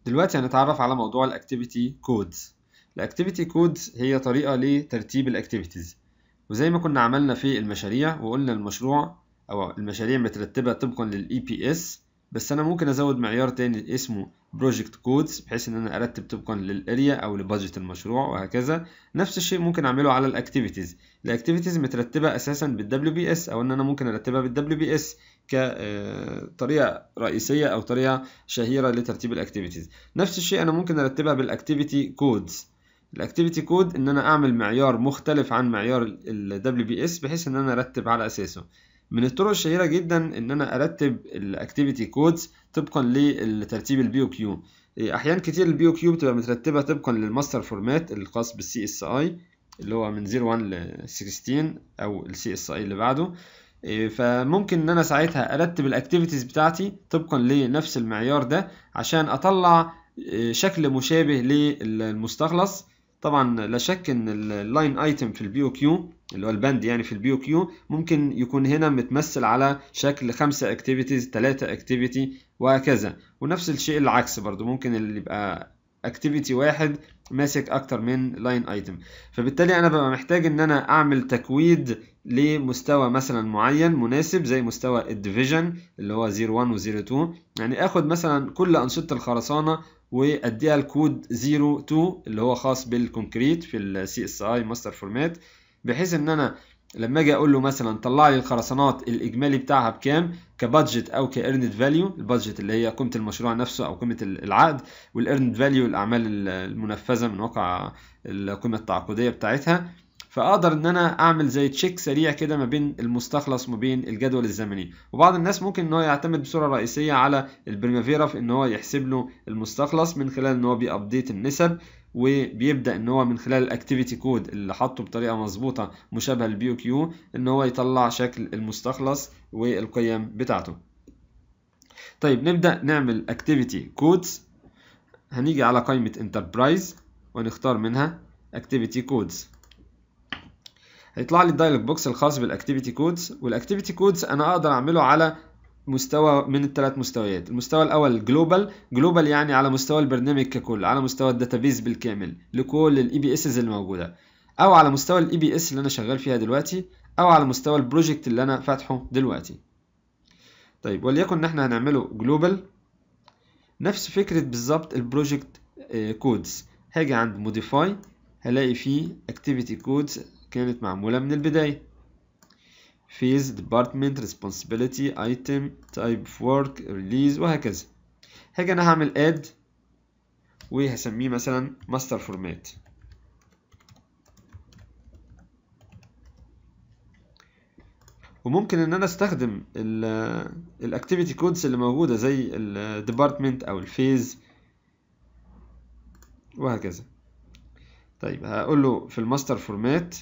دلوقتي هنتعرف على موضوع الاكتيفيتي كودز الاكتيفيتي كودز هي طريقة لترتيب الاكتيفيتيز وزي ما كنا عملنا في المشاريع وقلنا المشروع او المشاريع مترتبة طبقا للاي بي اس بس انا ممكن ازود معيار تاني اسمه بروجكت كودز بحيث ان انا ارتب طبقا للاريا او لبادجت المشروع وهكذا نفس الشيء ممكن اعمله على الاكتيفيتيز الاكتيفيتيز مترتبه اساسا بالدبليو بي اس او ان انا ممكن ارتبها بالدبليو بي اس كطريقه رئيسيه او طريقه شهيره لترتيب الاكتيفيتيز نفس الشيء انا ممكن ارتبها بالاكتيفيتي كودز الاكتيفيتي كود ان انا اعمل معيار مختلف عن معيار الدبليو بي اس بحيث ان انا ارتب على اساسه من الطرق الشهيرة جدا ان انا ارتب الاكتيفيتي كودز طبقا لترتيب البي او كيو احيان كتير البي او كيو بتبقى مترتبة طبقا للماستر فورمات الخاص بالسي اس اي اللي هو من 01 ل 16 او السي اس اي اللي بعده فممكن ان انا ساعتها ارتب الاكتيفيتيز بتاعتي طبقا لنفس المعيار ده عشان اطلع شكل مشابه للمستخلص طبعا لا شك ان اللاين ايتم في البي او كيو اللي هو البند يعني في البي او كيو ممكن يكون هنا متمثل على شكل خمسة اكتيفيتيز تلاتة اكتيفيتي وهكذا ونفس الشيء العكس برضو ممكن اللي يبقى اكتيفيتي واحد ماسك اكتر من لاين ايتم فبالتالي انا ببقى محتاج ان انا اعمل تكويد لمستوى مثلا معين مناسب زي مستوى الديفيجن اللي هو 01 و 02 يعني اخد مثلا كل انشطه الخرسانه واديها الكود 02 اللي هو خاص بالكونكريت في السي اس اي ماستر فورمات بحيث ان انا لما اجي اقول له مثلا طلع لي الخرسانات الاجمالي بتاعها بكام كبادجت او كايرند فاليو البادجت اللي هي قيمه المشروع نفسه او قيمه العقد والايرند فاليو الاعمال المنفذه من واقع القيمه التعاقديه بتاعتها فاقدر ان انا اعمل زي تشيك سريع كده ما بين المستخلص وما بين الجدول الزمني وبعض الناس ممكن ان هو يعتمد بصوره رئيسيه على البريمافيرا في ان هو يحسب له المستخلص من خلال ان هو بيابديت النسب وبيبدا ان هو من خلال الاكتيفيتي كود اللي حاطه بطريقه مظبوطه مشابهه للبي او كيو ان هو يطلع شكل المستخلص والقيم بتاعته طيب نبدا نعمل اكتيفيتي كودز هنيجي على قائمه انتربرايز ونختار منها اكتيفيتي كودز هيطلع لي الدايلوج بوكس الخاص بالاكتيفيتي كودز والاكتيفيتي كودز انا اقدر اعمله على مستوى من الثلاث مستويات المستوى الاول جلوبال جلوبال يعني على مستوى البرنامج ككل على مستوى الداتابيز بالكامل لكل الاي بي اسز الموجوده او على مستوى الاي بي اس اللي انا شغال فيها دلوقتي او على مستوى البروجكت اللي انا فاتحه دلوقتي طيب وليكن ان احنا هنعمله جلوبال نفس فكره بالظبط البروجكت كودز هاجي عند موديفاي هلاقي فيه اكتيفيتي كودز كانت معموله من البدايه phase department responsibility item type of work release وهكذا هاجي انا هعمل add وهسميه مثلا master format وممكن ان انا استخدم الاكتيفيتي كودز اللي موجوده زي الديبارتمنت او الفيز وهكذا طيب هقول له في الماستر فورمات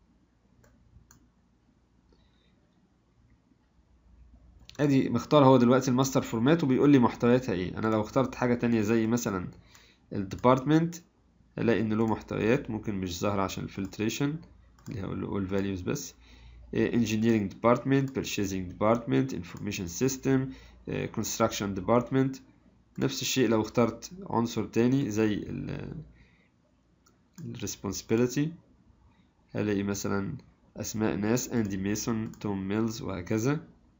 ادي مختار هو دلوقتي الماستر فورمات وبيقول لي محتوياتها ايه انا لو اخترت حاجه تانية زي مثلا الديبارتمنت هلاقي ان له محتويات ممكن مش ظاهره عشان الفلتريشن اللي هقول له all values بس engineering department purchasing department information system construction department نفس الشيء لو اخترت عنصر تاني زي ال responsibility هلاقي مثلا اسماء ناس اندي ميسون توم ميلز وهكذا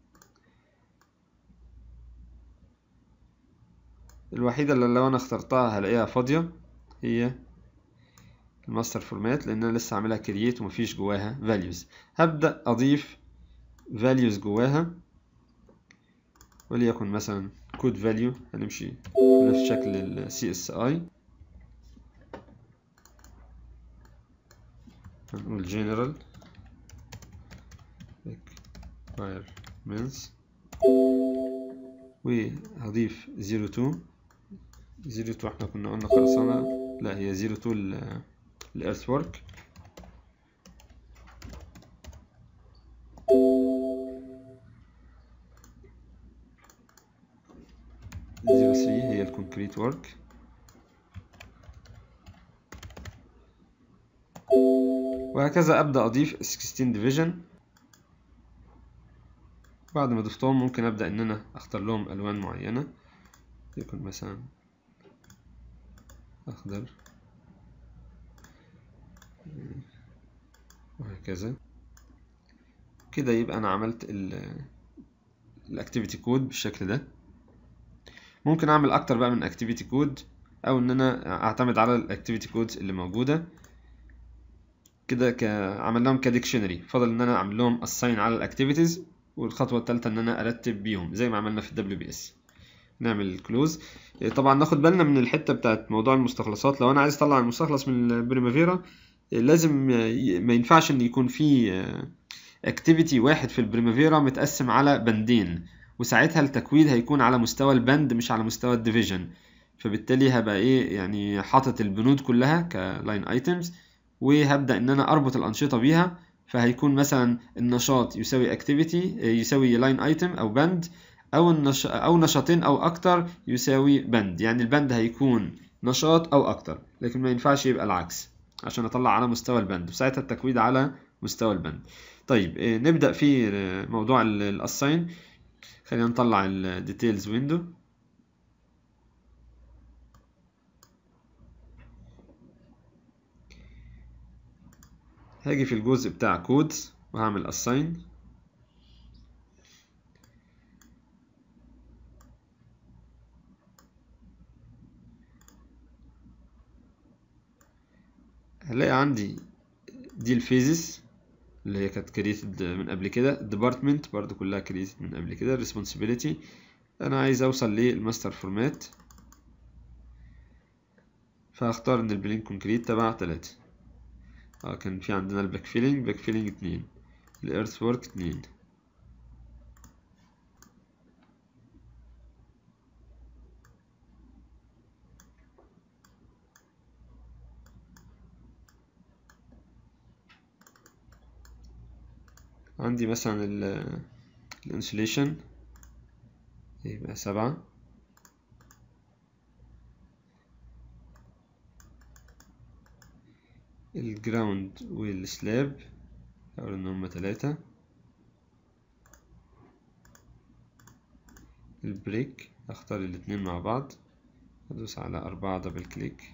الوحيدة اللي لو انا اخترتها هلاقيها فاضية هي الماستر فورمات لان انا لسه عاملها كرييت ومفيش جواها values هبدأ اضيف values جواها وليكن مثلا code value هنمشي بنفس شكل ال CSI هنقول general requirements وهضيف 02 02 احنا كنا قلنا خلصانة لا هي 02 الارث ورك زيرو ثري هي الكونكريت ورك وهكذا أبدأ أضيف 16 ديفيجن بعد ما ضفتهم ممكن أبدأ إن أنا أختار لهم ألوان معينة يكون مثلا اخضر وهكذا كده يبقى انا عملت الاكتيفيتي كود بالشكل ده ممكن اعمل اكتر بقى من اكتيفيتي كود او ان انا اعتمد على الاكتيفيتي كودز اللي موجوده كده ك... عملناهم كديكشنري فضل ان انا اعمل لهم اساين على الاكتيفيتيز والخطوه الثالثه ان انا ارتب بيهم زي ما عملنا في الدبليو بي اس نعمل كلوز طبعا ناخد بالنا من الحته بتاعت موضوع المستخلصات لو انا عايز اطلع المستخلص من البريمافيرا لازم ما ينفعش ان يكون في اكتيفيتي واحد في البريمافيرا متقسم على بندين وساعتها التكويد هيكون على مستوى البند مش على مستوى الديفيجن فبالتالي هبقى ايه يعني حاطط البنود كلها كلاين ايتمز وهبدا ان انا اربط الانشطه بيها فهيكون مثلا النشاط يساوي اكتيفيتي يساوي لاين ايتم او بند او النش... او نشاطين او اكتر يساوي بند يعني البند هيكون نشاط او اكتر لكن ما ينفعش يبقى العكس عشان اطلع على مستوى البند وساعتها التكويد على مستوى البند طيب نبدا في موضوع الاساين خلينا نطلع الديتيلز ويندو هاجي في الجزء بتاع كودز وهعمل assign هلاقي عندي دي الفيزز اللي هي كانت كريتد من قبل كده الديبارتمنت برضو كلها كريتد من قبل كده responsibility انا عايز اوصل للماستر فورمات فهختار ان البلين كونكريت تبع تلاتة اه كان في عندنا الباك فيلينج باك فيلينج اتنين الارث وورك اتنين عندي مثلا الانسوليشن يبقى سبعة الجراوند والسلاب هقول ان هما تلاتة البريك اختار الاتنين مع بعض ادوس على اربعة دبل كليك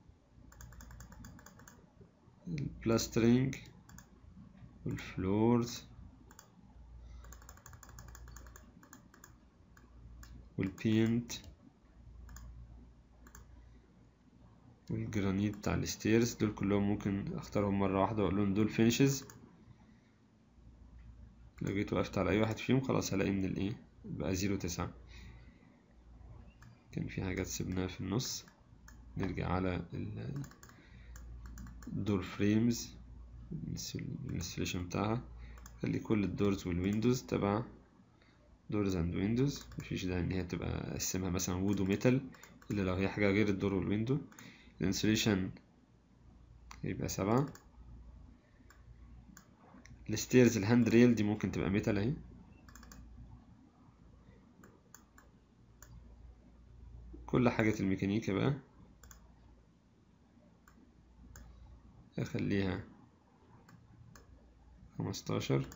البلاسترينج والفلورز والبينت والجرانيت بتاع الستيرز دول كلهم ممكن اختارهم مرة واحدة واقول لهم دول فينيشز لو جيت وقفت على اي واحد فيهم خلاص هلاقي ان الايه بقى زيرو تسعة كان في حاجات سيبناها في النص نرجع على الدور فريمز الانستليشن بتاعها خلي كل الدورز والويندوز تبع دورز اند ويندوز مفيش داعي ان هي تبقى اقسمها مثلا وود وميتال الا لو هي حاجة غير الدور والويندو الانسوليشن يبقى سبعة الستيرز الهاند ريل دي ممكن تبقى ميتال اهي كل حاجة الميكانيكا بقى اخليها خمستاشر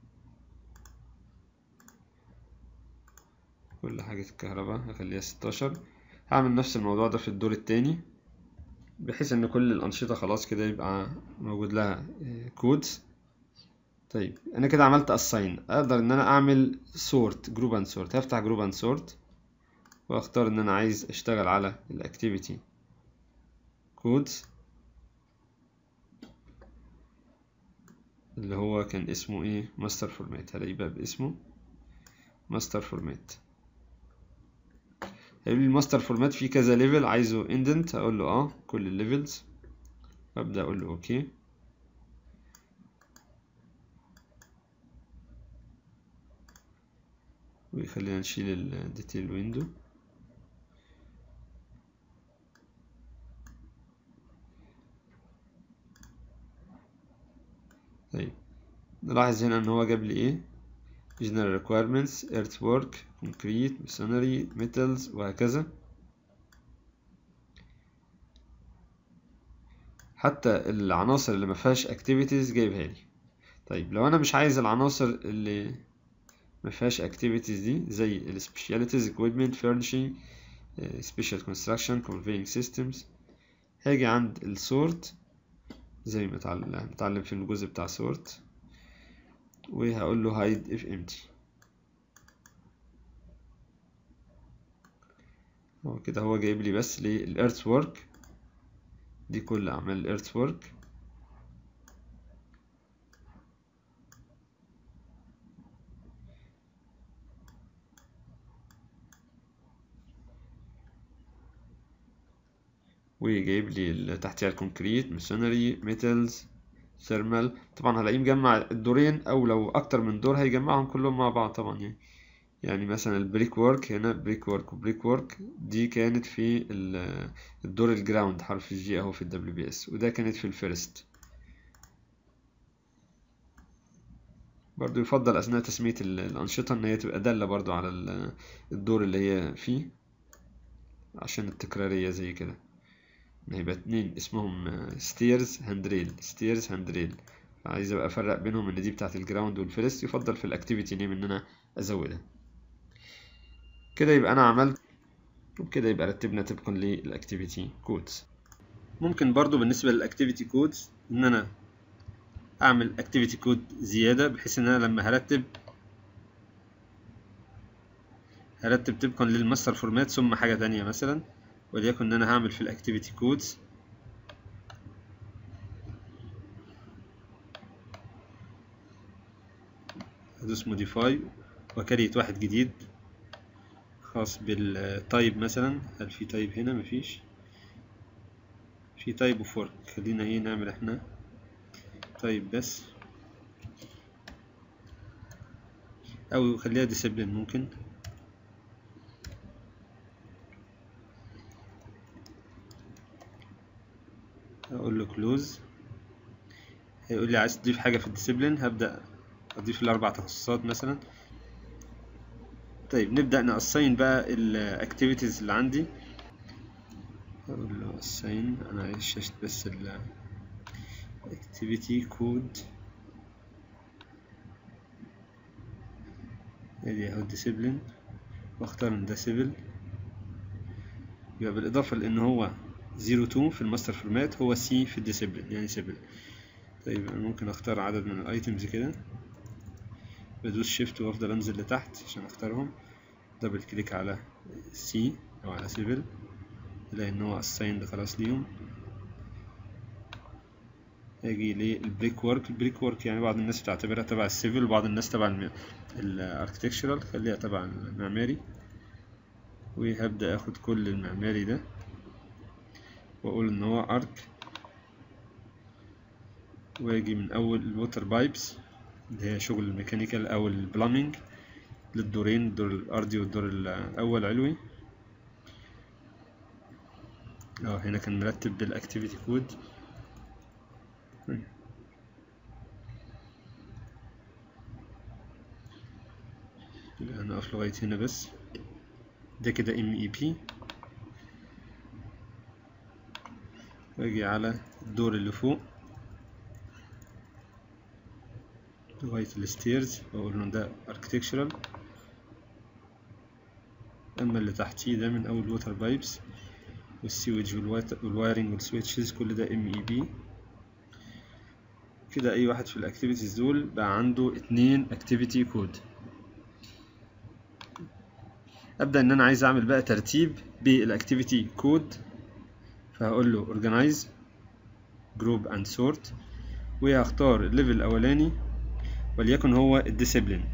كل حاجة الكهرباء هخليها ستاشر هعمل نفس الموضوع ده في الدور التاني بحيث ان كل الانشطة خلاص كده يبقى موجود لها كودز طيب انا كده عملت assign اقدر ان انا اعمل sort group and sort هفتح group and sort واختار ان انا عايز اشتغل على الاكتيفيتي كودز اللي هو كان اسمه ايه ماستر فورمات هلاقيه بقى باسمه ماستر فورمات هيقول لي الماستر فورمات فيه كذا ليفل عايزه اندنت هقول له اه كل الليفلز وابدا اقول له اوكي ويخلينا نشيل الديتيل ويندو طيب نلاحظ هنا ان هو جاب لي ايه general requirements earthwork concrete masonry metals وهكذا حتى العناصر اللي ما فيهاش activities جايبها لي طيب لو انا مش عايز العناصر اللي ما فيهاش activities دي زي ال specialities equipment furnishing special construction conveying systems هاجي عند السورت زي ما اتعلم في الجزء بتاع سورت وهقول له هايد اف امتي هو كده هو جايب لي بس للارث وورك دي كل اعمال الارث وورك وجايب لي اللي تحتها الكونكريت ميسونري ميتالز ثيرمال طبعا هلاقيه مجمع الدورين او لو اكتر من دور هيجمعهم كلهم مع بعض طبعا يعني يعني مثلا البريك وورك هنا بريك وورك وبريك وورك دي كانت في الدور الجراوند حرف الجي اهو في الدبليو بي اس وده كانت في الفيرست برضو يفضل اثناء تسمية الانشطة ان هي تبقى دالة برضو على الدور اللي هي فيه عشان التكرارية زي كده هيبقى اتنين اسمهم ستيرز هاندريل ستيرز هاندريل عايز ابقى افرق بينهم ان دي بتاعت الجراوند والفيرست يفضل في الاكتيفيتي نيم ان انا ازودها كده يبقى انا عملت وبكده يبقى رتبنا طبقا للاكتيفيتي كودز ممكن برضو بالنسبه للاكتيفيتي كودز ان انا اعمل اكتيفيتي كود زياده بحيث ان انا لما هرتب هرتب طبقا للماستر فورمات ثم حاجه تانية مثلا وليكن ان انا هعمل في الاكتيفيتي كودز هدوس موديفاي وكريت واحد جديد خاص بالتايب مثلا هل في تايب هنا مفيش في تايب وفورك خلينا ايه نعمل احنا تايب بس او خليها ديسيبلين ممكن اقول له كلوز هيقول لي عايز تضيف حاجه في الديسيبلين هبدا اضيف الاربع تخصصات مثلا طيب نبدا نقصين بقى الاكتيفيتيز اللي عندي اقول له اساين انا عايز شاشة بس ال activity code ادي اهو discipline واختار ان ده civil يبقى بالاضافة لان هو 02 في الماستر فورمات هو سي في الديسيبلين يعني سيبل طيب انا ممكن اختار عدد من الايتمز كده بدوس شيفت وافضل انزل لتحت عشان اختارهم دبل كليك على سي او على سيفل الاقي ان هو اسايند خلاص ليهم اجي للبريك وورك البريك وورك يعني بعض الناس بتعتبرها تبع السيفل وبعض الناس تبع الاركتكشرال خليها تبع المعماري وهبدأ اخد كل المعماري ده واقول ان هو ارك واجي من اول الووتر بايبس اللي هي شغل الميكانيكال او البلامينج للدورين الدور الارضي والدور الاول علوي اه هنا كان مرتب بالاكتيفيتي كود انا اقف لغايه هنا بس ده كده ام اي بي واجي على الدور اللي فوق لغاية الستيرز واقول له ده architectural اما اللي تحتيه ده من اول ووتر بايبس والسيوج والوايرنج والسويتشز كل ده ام اي بي كده اي واحد في الاكتيفيتيز دول بقى عنده اتنين اكتيفيتي كود ابدا ان انا عايز اعمل بقى ترتيب بالاكتيفيتي كود فهقول له organize group and sort وهختار الليفل الاولاني وليكن هو الديسيبلين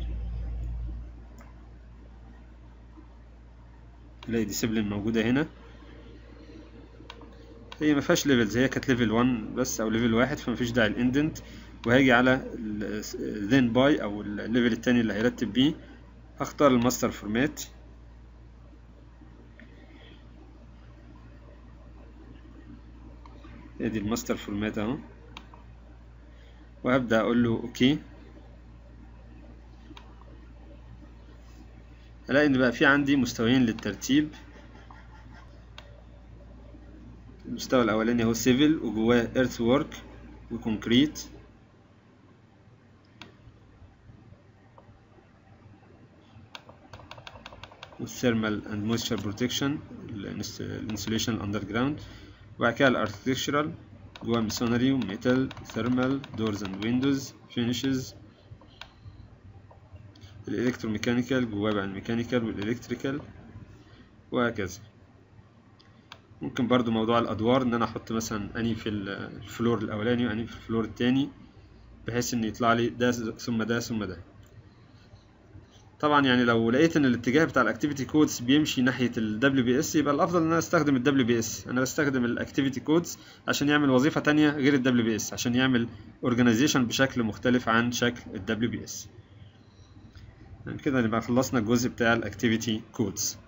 تلاقي ديسيبلين موجودة هنا هي ما فيهاش ليفلز هي كانت ليفل 1 بس او ليفل واحد فما فيش داعي الاندنت وهاجي على then باي او الليفل التاني اللي هيرتب بيه هختار الماستر فورمات ادي الماستر فورمات اهو وهبدأ اقول له اوكي هلاقي ان بقى في عندي مستويين للترتيب المستوى الاولاني هو سيفل وجواه ايرث وورك وكونكريت والثيرمال اند مويستشر بروتكشن الانسوليشن اندر جراوند وبعد كده الاركتكشرال جواه ميسونري وميتال ثيرمال دورز اند ويندوز فينيشز الالكتروميكانيكال جواه بقى الميكانيكال والالكتريكال وهكذا ممكن برضو موضوع الادوار ان انا احط مثلا اني في الفلور الاولاني واني في الفلور التاني بحيث ان يطلع لي ده ثم ده ثم ده طبعا يعني لو لقيت ان الاتجاه بتاع الاكتيفيتي كودز بيمشي ناحيه ال WBS يبقى الافضل ان انا استخدم ال WBS انا بستخدم الاكتيفيتي كودز عشان يعمل وظيفه تانية غير ال WBS عشان يعمل organization بشكل مختلف عن شكل ال WBS يعني كده نبقى خلصنا الجزء بتاع الاكتيفيتي كودز